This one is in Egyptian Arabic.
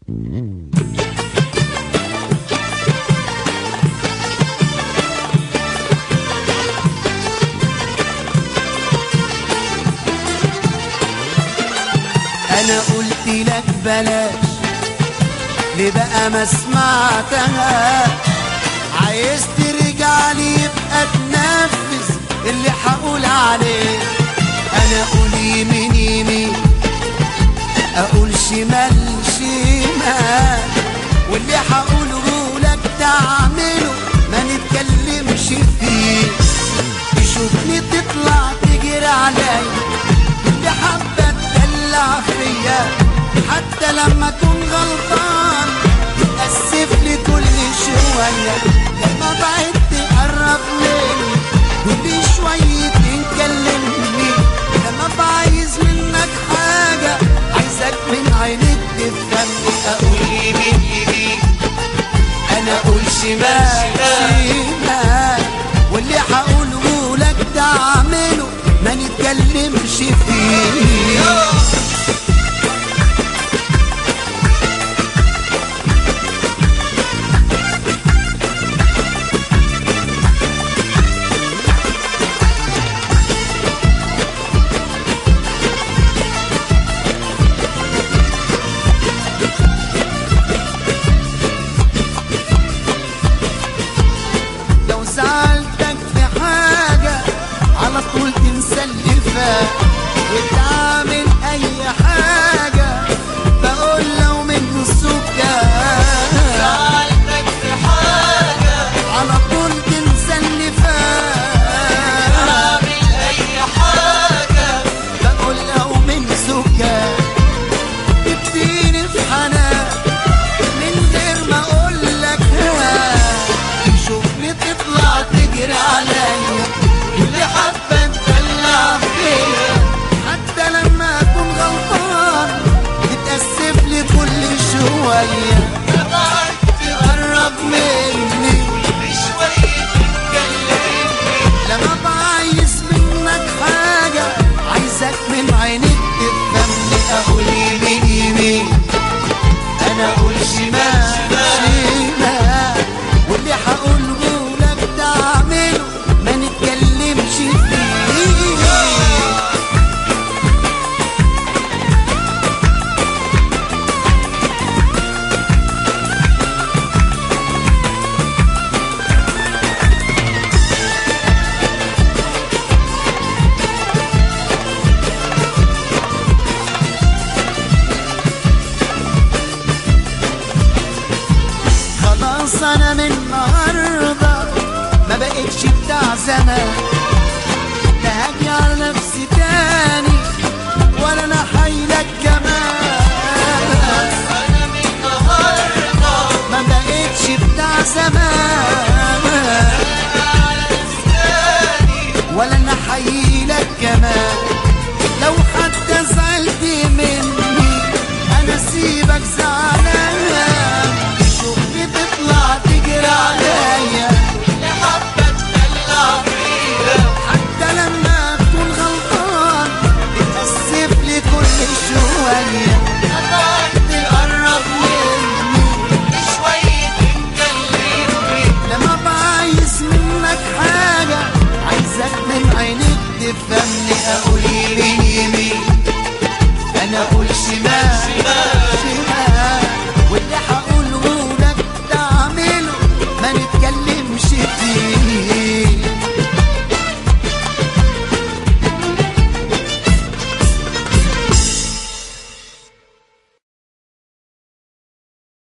انا قلت لك بلاش ليه بقى ما سمعتها عايز ترجع لي يبقى تنفذ اللي هقول عليه انا اقول يمين يمين اقول شمال شمال واللي هقوله لك تعمله ما نتكلمش فيه تشوفني تطلع تجري عليا اللي حابه تدلع فيا حتى لما اكون غلطان تتأسف لي كل شوية لما بعدت تقرب مني كل شوية تكلمني لما بعايز منك حاجة عايزك من عينيك تفهمني أقول يمين يمين أنا أقول شمال شمال واللي هقوله لك تعمله ما نتكلمش فيه لو زعلتك في حاجة على طول تنسى اللي فات وتعمل أي حاجة بقول لو من سكات زعلتك في حاجة على طول تنسى اللي فات اعمل اي حاجة بقول لو من سكات تديني في حنان من غير ما اقول لك تشوفني تطلع تجري عليا واللي حابه تدلع فيا حتى لما اكون غلطان تتاسف لي كل شويه بعدت تقرب مني كل شوية تتكلمني لما بعايز منك حاجة عايزك من عينيك تفهمني أقول يمين يمين أنا أقول شمال شمال واللي هقوله لك تعمله ما نتكلمش فيه خلاص انا من النهارده ما بقتش بتاع زمان لا هاجي على نفسي تاني ولا انا حيلك